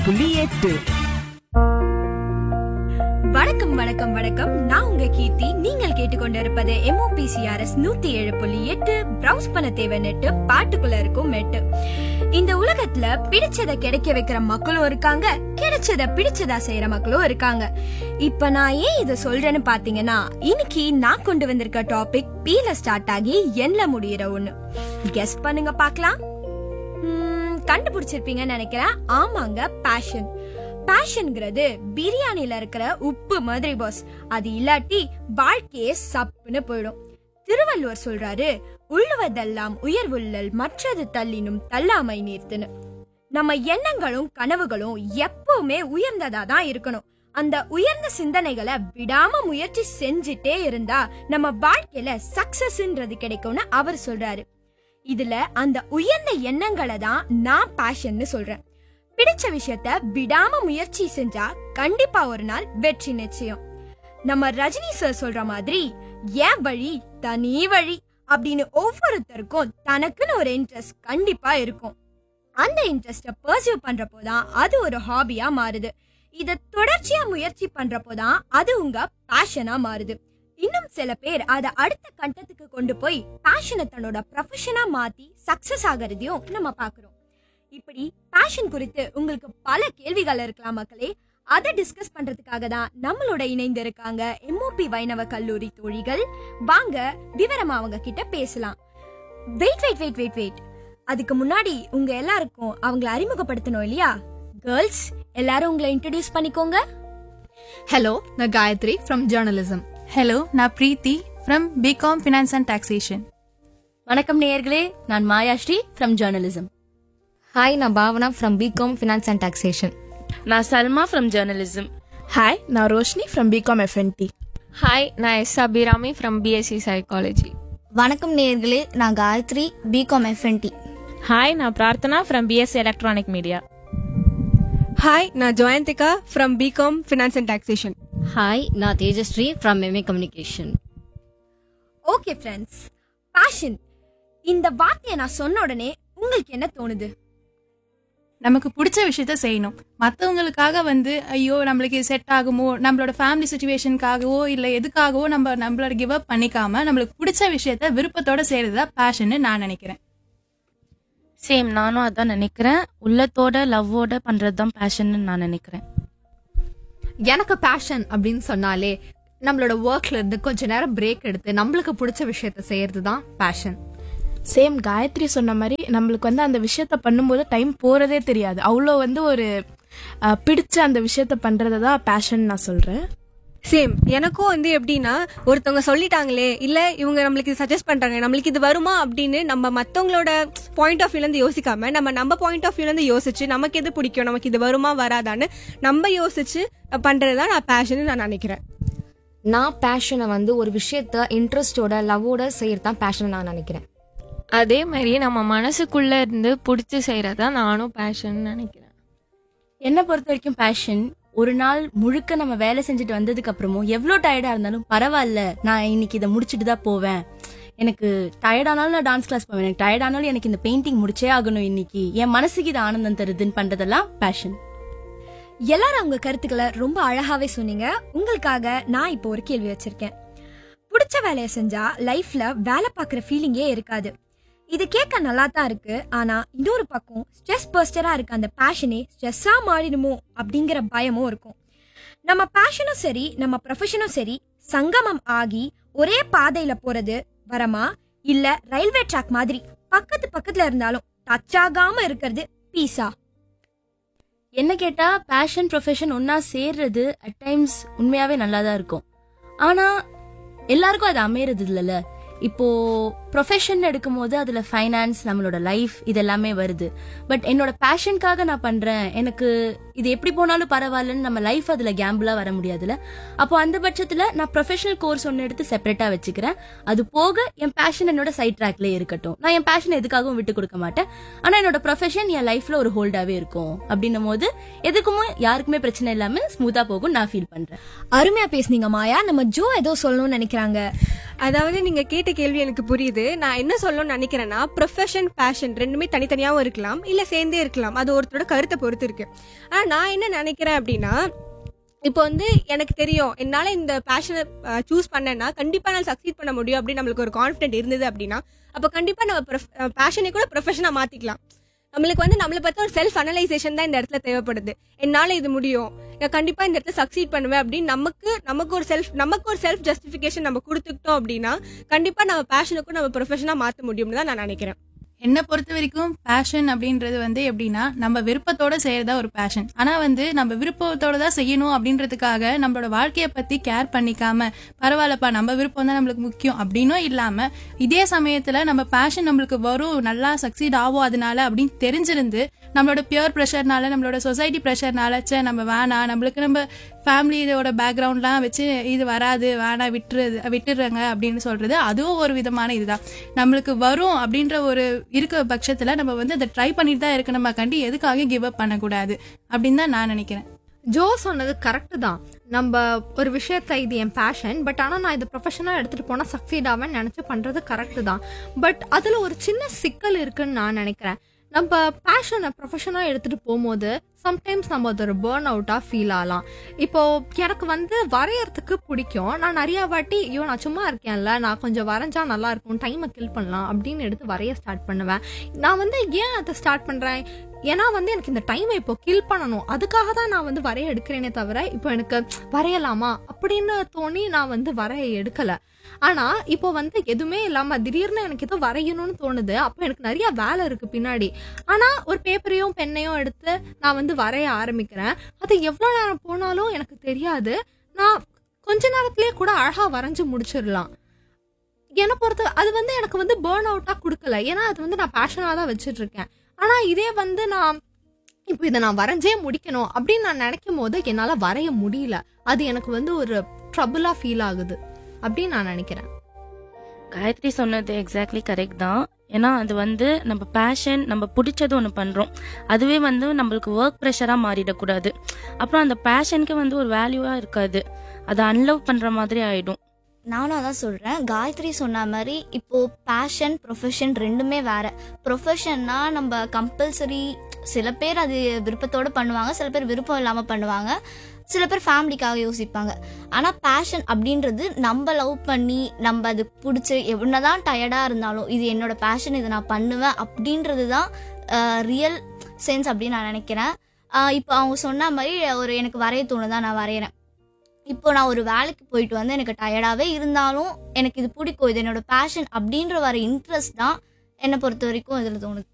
புள்ளி எட்டு வணக்கம் வணக்கம் வணக்கம் நான் உங்க கீர்த்தி நீங்கள் கேட்டுக்கொண்டிருப்பது எம்ஓபிசிஆர்எஸ் நூத்தி ஏழு புள்ளி எட்டு பிரவுஸ் பண்ண தேவை நெட்டு பாட்டுக்குள்ள இருக்கும் மெட்டு இந்த உலகத்துல பிடிச்சத கிடைக்க வைக்கிற மக்களும் இருக்காங்க கிடைச்சத பிடிச்சதா செய்யற மக்களும் இருக்காங்க இப்ப நான் ஏன் இத சொல்றேன்னு பாத்தீங்கன்னா இன்னைக்கு நான் கொண்டு வந்திருக்க டாபிக் பீல ஸ்டார்ட் ஆகி எண்ல முடியிற ஒண்ணு கெஸ் பண்ணுங்க பாக்கலாம் ம், கண்டுபிடிச்சிருப்பீங்கன்னு நினைக்கிறேன் ஆமாங்க பேஷன் பேஷன்ங்கிறது பிரியாணில இருக்கிற உப்பு மாதிரி பாஸ் அது இல்லாட்டி வாழ்க்கையே சப்புன்னு போயிடும் திருவள்ளுவர் சொல்றாரு உள்ளுவதெல்லாம் உயர்வுள்ளல் மற்றது தள்ளினும் தள்ளாமை நீர்த்துன்னு நம்ம எண்ணங்களும் கனவுகளும் எப்பவுமே உயர்ந்ததா தான் இருக்கணும் அந்த உயர்ந்த சிந்தனைகளை விடாம முயற்சி செஞ்சுட்டே இருந்தா நம்ம வாழ்க்கையில சக்சஸ்ன்றது கிடைக்கும்னு அவர் சொல்றாரு இதுல அந்த உயர்ந்த எண்ணங்களை தான் நான் பேஷன்னு சொல்றேன் பிடிச்ச விஷயத்த விடாம முயற்சி செஞ்சா கண்டிப்பா ஒரு நாள் வெற்றி நிச்சயம் நம்ம ரஜினி சார் சொல்ற மாதிரி என் வழி தனி வழி அப்படின்னு ஒவ்வொருத்தருக்கும் தனக்குன்னு ஒரு இன்ட்ரெஸ்ட் கண்டிப்பா இருக்கும் அந்த இன்ட்ரெஸ்ட பர்சியூ பண்றப்போதான் அது ஒரு ஹாபியா மாறுது இத தொடர்ச்சியா முயற்சி பண்றப்போதான் அது உங்க பேஷனா மாறுது இன்னும் சில பேர் அத அடுத்த கட்டத்துக்கு கொண்டு போய் பேஷனை தன்னோட ப்ரொஃபஷனா மாத்தி சக்சஸ் ஆகிறதையும் நம்ம பாக்குறோம் இப்படி பேஷன் குறித்து உங்களுக்கு பல கேள்விகள் இருக்கலாம் மக்களே அதை டிஸ்கஸ் பண்றதுக்காக தான் நம்மளோட இணைந்து இருக்காங்க எம்ஓபி வைணவ கல்லூரி தோழிகள் வாங்க விவரமா அவங்க கிட்ட பேசலாம் wait wait wait wait wait அதுக்கு முன்னாடி உங்க எல்லாருக்கும் அவங்கள அறிமுகப்படுத்தணும் இல்லையா கேர்ள்ஸ் எல்லாரும் உங்களை இன்ட்ரடியூஸ் பண்ணிக்கோங்க ஹலோ நான் காயத்ரி ஃப்ரம் ஜேர்னலிசம் ஹலோ நான் Preethi from BCom finance and taxation வணக்கம் நேயர்களே நான் மாயாஸ்ரீ ஃப்ரம் ஜேர்னலிசம் ஹாய் நான் Bhavana from BCom finance and taxation நான் சல்மா ஃப்ரம் ஜேர்னலிசம் ஹாய் நான் Roshini from BCom FNT hi நான் S Abirami from BSc psychology வணக்கம் நேயர்களே நான் காயத்ரி பிகாம் எஃப்என்டி ஹாய் நான் Prarthana from BSc electronic media hi நான் Joyanthika from BCom finance and taxation hi நான் Tejashree from MA communication okay friends fashion இந்த வார்த்தையை நான் சொன்ன உடனே உங்களுக்கு என்ன தோணுது நமக்கு பிடிச்ச விஷயத்த செய்யணும் மற்றவங்களுக்காக வந்து ஐயோ நம்மளுக்கு செட் ஆகுமோ நம்மளோட ஃபேமிலி சுச்சுவேஷனுக்காகவோ இல்லை எதுக்காகவோ நம்ம நம்மளோட கிவ் அப் பண்ணிக்காம நம்மளுக்கு பிடிச்ச விஷயத்த விருப்பத்தோட செய்யறது தான் பேஷன்னு நான் நினைக்கிறேன் சேம் நானும் அதான் நினைக்கிறேன் உள்ளத்தோட லவ்வோட பண்றது தான் பேஷன் நான் நினைக்கிறேன் எனக்கு பேஷன் அப்படின்னு சொன்னாலே நம்மளோட ஒர்க்ல இருந்து கொஞ்ச நேரம் பிரேக் எடுத்து நம்மளுக்கு பிடிச்ச விஷயத்த செய்யறது தான் பேஷன் சேம் காயத்ரி சொன்ன மாதிரி நம்மளுக்கு வந்து அந்த விஷயத்த பண்ணும்போது டைம் போறதே தெரியாது அவ்வளோ வந்து ஒரு அஹ், பிடிச்ச அந்த விஷயத்த பண்றது தான் பேஷன் நான் சொல்றேன் சேம் எனக்கும் வந்து எப்படின்னா ஒருத்தவங்க சொல்லிட்டாங்களே இல்ல இவங்க நம்மளுக்கு இது சஜஸ்ட் பண்றாங்க நம்மளுக்கு இது வருமா அப்படின்னு நம்ம மத்தவங்களோட பாயிண்ட் ஆஃப் வியூல இருந்து யோசிக்காம நம்ம நம்ம பாயிண்ட் ஆஃப் வியூல இருந்து யோசிச்சு நமக்கு எது பிடிக்கும் நமக்கு இது வருமா வராதான்னு நம்ம யோசிச்சு பண்றதுதான் நான் பேஷன் நான் நினைக்கிறேன் நான் பேஷனை வந்து ஒரு விஷயத்த இன்ட்ரெஸ்டோட லவ்வோட செய்யறது தான் பேஷன் நான் நினைக்கிறேன் அதே மாதிரி நம்ம மனசுக்குள்ள இருந்து பிடிச்சி செய்யறதா நானும் பேஷன் நினைக்கிறேன் என்னை பொறுத்த வரைக்கும் பேஷன் ஒரு நாள் முழுக்க நம்ம வேலை செஞ்சுட்டு வந்ததுக்கு அப்புறமும் எவ்வளோ டயர்டா இருந்தாலும் பரவாயில்ல நான் இன்னைக்கு இதை முடிச்சுட்டு தான் போவேன் எனக்கு டயர்டானாலும் நான் டான்ஸ் கிளாஸ் போவேன் எனக்கு டயர்டானாலும் எனக்கு இந்த பெயிண்டிங் முடிச்சே ஆகணும் இன்னைக்கு என் மனசுக்கு இது ஆனந்தம் தருதுன்னு பண்றதெல்லாம் பேஷன் எல்லாரும் உங்க கருத்துக்களை ரொம்ப அழகாவே சொன்னீங்க உங்களுக்காக நான் இப்போ ஒரு கேள்வி வச்சிருக்கேன் பிடிச்ச வேலையை செஞ்சா லைஃப்ல வேலை பார்க்குற ஃபீலிங்கே இருக்காது இது கேட்க நல்லா தான் இருக்கு ஆனா இன்னொரு பக்கம் ஸ்ட்ரெஸ் பர்ஸ்டரா இருக்க அந்த பேஷனே ஸ்ட்ரெஸ்ஸா மாறிடுமோ அப்படிங்கிற பயமும் இருக்கும் நம்ம பேஷனும் சரி நம்ம ப்ரொஃபஷனும் சரி சங்கமம் ஆகி ஒரே பாதையில போறது வரமா இல்ல ரயில்வே ட்ராக் மாதிரி பக்கத்து பக்கத்துல இருந்தாலும் டச் ஆகாம இருக்கிறது பீஸா என்ன கேட்டா பேஷன் ப்ரொஃபஷன் ஒன்னா சேர்றது அட் டைம்ஸ் உண்மையாவே நல்லா தான் இருக்கும் ஆனா எல்லாருக்கும் அது அமையறது இல்லைல்ல இப்போ ப்ரொஃபஷன் எடுக்கும்போது அதுல ஃபைனான்ஸ் நம்மளோட லைஃப் இது எல்லாமே வருது பட் என்னோட பேஷனுக்காக நான் பண்றேன் எனக்கு இது எப்படி போனாலும் பரவாயில்லன்னு நம்ம லைஃப் அதுல கேம்பிளா வர முடியாதுல்ல அப்போ அந்த பட்சத்துல நான் ப்ரொஃபஷனல் கோர்ஸ் ஒன்று எடுத்து செப்பரேட்டா வச்சுக்கிறேன் அது போக என் பேஷன் என்னோட சைட் ட்ராக்ல இருக்கட்டும் நான் என் பேஷன் எதுக்காகவும் விட்டு கொடுக்க மாட்டேன் ஆனா என்னோட ப்ரொஃபஷன் என் லைஃப்ல ஒரு ஹோல்டாவே இருக்கும் அப்படின்னும் போது எதுக்குமே யாருக்குமே பிரச்சனை இல்லாம ஸ்மூத்தா போகும் நான் ஃபீல் பண்றேன் அருமையா பேசுனீங்க மாயா நம்ம ஜோ ஏதோ சொல்லணும்னு நினைக்கிறாங்க அதாவது நீங்க கேட்ட கேள்வி எனக்கு புரியுது வந்து நான் என்ன சொல்லணும்னு நினைக்கிறேன்னா ப்ரொஃபஷன் பேஷன் ரெண்டுமே தனித்தனியாகவும் இருக்கலாம் இல்லை சேர்ந்தே இருக்கலாம் அது ஒருத்தரோட கருத்தை பொறுத்து இருக்கு ஆனால் நான் என்ன நினைக்கிறேன் அப்படின்னா இப்போ வந்து எனக்கு தெரியும் என்னால் இந்த பேஷனை சூஸ் பண்ணேன்னா கண்டிப்பாக நான் சக்சீட் பண்ண முடியும் அப்படின்னு நம்மளுக்கு ஒரு கான்ஃபிடென்ட் இருந்தது அப்படின்னா அப்போ கண்டிப்பாக நம்ம பேஷனை கூட ப்ரொஃபஷனாக மாற்றிக்கலாம் நம்மளுக்கு வந்து நம்மளை பற்றி ஒரு செல்ஃப் அனலைசேஷன் தான் இந்த இடத்துல தேவைப்படுது என்னால் இது முடியும் நான் கண்டிப்பாக இந்த இடத்துல சக்சீட் பண்ணுவேன் அப்படின்னு நமக்கு நமக்கு ஒரு செல்ஃப் நமக்கு ஒரு செல்ஃப் ஜஸ்டிஃபிகேஷன் நம்ம கொடுத்துக்கிட்டோம் அப்படின்னா கண்டிப்பாக நம்ம பேஷனுக்கும் நம்ம ப்ரொஃபஷனாக மாற்ற முடியும்னு தான் நான் நினைக்கிறேன் என்னை பொறுத்த வரைக்கும் பேஷன் அப்படின்றது வந்து எப்படின்னா நம்ம விருப்பத்தோட செய்யறதா ஒரு பேஷன் ஆனா வந்து நம்ம விருப்பத்தோட தான் செய்யணும் அப்படின்றதுக்காக நம்மளோட வாழ்க்கையை பத்தி கேர் பண்ணிக்காம பரவாயில்லப்பா நம்ம விருப்பம் தான் நம்மளுக்கு முக்கியம் அப்படின்னும் இல்லாம இதே சமயத்துல நம்ம பேஷன் நம்மளுக்கு வரும் நல்லா சக்சீட் ஆகும் அதனால அப்படின்னு தெரிஞ்சிருந்து நம்மளோட பியர் ப்ரெஷர்னால நம்மளோட சொசைட்டி ப்ரெஷர்னால சே நம்ம வேணாம் நம்மளுக்கு நம்ம ஃபேமிலியோட பேக்ரவுண்ட்லாம் வச்சு இது வராது வேணாம் விட்டுரு விட்டுடுறாங்க அப்படின்னு சொல்றது அதுவும் ஒரு விதமான இதுதான் நம்மளுக்கு வரும் அப்படின்ற ஒரு இருக்க பட்சத்துல நம்ம வந்து அதை ட்ரை பண்ணிட்டு தான் இருக்கு நம்ம கண்டி எதுக்காக கிவ் அப் பண்ணக்கூடாது அப்படின்னு தான் நான் நினைக்கிறேன் ஜோ சொன்னது கரெக்ட் தான் நம்ம ஒரு விஷயத்த இது என் பேஷன் பட் ஆனால் நான் இது ப்ரொஃபஷனாக எடுத்துகிட்டு போனால் சக்சீட் ஆவேன்னு நினச்சி பண்ணுறது கரெக்ட் தான் பட் அதில் ஒரு சின்ன சிக்கல் இருக்குன்னு நான் நினைக்கிறேன் நம்ம பேஷனை ப்ரொஃபஷனாக எடுத்துகிட்டு போகும்போது சம்டைம்ஸ் நம்ம அது ஒரு பேர்ன் அவுட்டாக ஃபீல் ஆகலாம் இப்போ எனக்கு வந்து வரையறதுக்கு பிடிக்கும் நான் நிறைய வாட்டி ஐயோ நான் சும்மா இருக்கேன்ல நான் கொஞ்சம் வரைஞ்சா நல்லா இருக்கும் டைமை கில் பண்ணலாம் அப்படின்னு எடுத்து வரைய ஸ்டார்ட் பண்ணுவேன் நான் வந்து ஏன் அதை ஸ்டார்ட் பண்ணுறேன் ஏன்னா வந்து எனக்கு இந்த டைமை இப்போ கில் பண்ணணும் அதுக்காக தான் நான் வந்து வரைய எடுக்கிறேனே தவிர இப்போ எனக்கு வரையலாமா அப்படின்னு தோணி நான் வந்து வரைய எடுக்கல ஆனா இப்போ வந்து எதுவுமே இல்லாம திடீர்னு எனக்கு ஏதோ வரையணும்னு தோணுது அப்போ எனக்கு நிறைய வேலை இருக்கு பின்னாடி ஆனா ஒரு பேப்பரையும் பெண்ணையும் எடுத்து நான் வந்து வரைய ஆரம்பிக்கிறேன் அது எவ்வளவு நேரம் போனாலும் எனக்கு தெரியாது நான் கொஞ்ச நேரத்திலேயே கூட அழகா வரைஞ்சு முடிச்சிடலாம் என்னை பொறுத்த அது வந்து எனக்கு வந்து பேர்ன் அவுட்டா கொடுக்கல ஏன்னா அது வந்து நான் பேஷனாக தான் வச்சுட்டு இருக்கேன் ஆனா இதே வந்து நான் இப்போ இதை நான் வரைஞ்சே முடிக்கணும் அப்படின்னு நான் நினைக்கும் போது என்னால வரைய முடியல அது எனக்கு வந்து ஒரு ட்ரபுளா ஃபீல் ஆகுது அப்படின்னு நான் நினைக்கிறேன் காயத்ரி சொன்னது எக்ஸாக்ட்லி கரெக்ட் தான் ஏன்னா அது வந்து நம்ம பேஷன் நம்ம பிடிச்சது ஒன்று பண்ணுறோம் அதுவே வந்து நம்மளுக்கு ஒர்க் ப்ரெஷராக மாறிடக்கூடாது அப்புறம் அந்த பேஷனுக்கு வந்து ஒரு வேல்யூவாக இருக்காது அதை அன்லவ் பண்ணுற மாதிரி ஆயிடும் நானும் அதான் சொல்கிறேன் காயத்ரி சொன்ன மாதிரி இப்போது பேஷன் ப்ரொஃபஷன் ரெண்டுமே வேற ப்ரொஃபஷன்னா நம்ம கம்பல்சரி சில பேர் அது விருப்பத்தோடு பண்ணுவாங்க சில பேர் விருப்பம் இல்லாமல் பண்ணுவாங்க சில பேர் ஃபேமிலிக்காக யோசிப்பாங்க ஆனால் பேஷன் அப்படின்றது நம்ம லவ் பண்ணி நம்ம அது பிடிச்சி எவ்வளோதான் டயர்டாக இருந்தாலும் இது என்னோட பேஷன் இதை நான் பண்ணுவேன் அப்படின்றது தான் ரியல் சென்ஸ் அப்படின்னு நான் நினைக்கிறேன் ஆஹ் இப்போ அவங்க சொன்ன மாதிரி ஒரு எனக்கு வரைய தோணுதான் நான் வரைகிறேன் இப்போ நான் ஒரு வேலைக்கு போயிட்டு வந்து எனக்கு டயர்டாகவே இருந்தாலும் எனக்கு இது பிடிக்கும் இது என்னோட பேஷன் அப்படின்ற வர இன்ட்ரெஸ்ட் தான் என்னை பொறுத்த வரைக்கும் இதில் தோணுது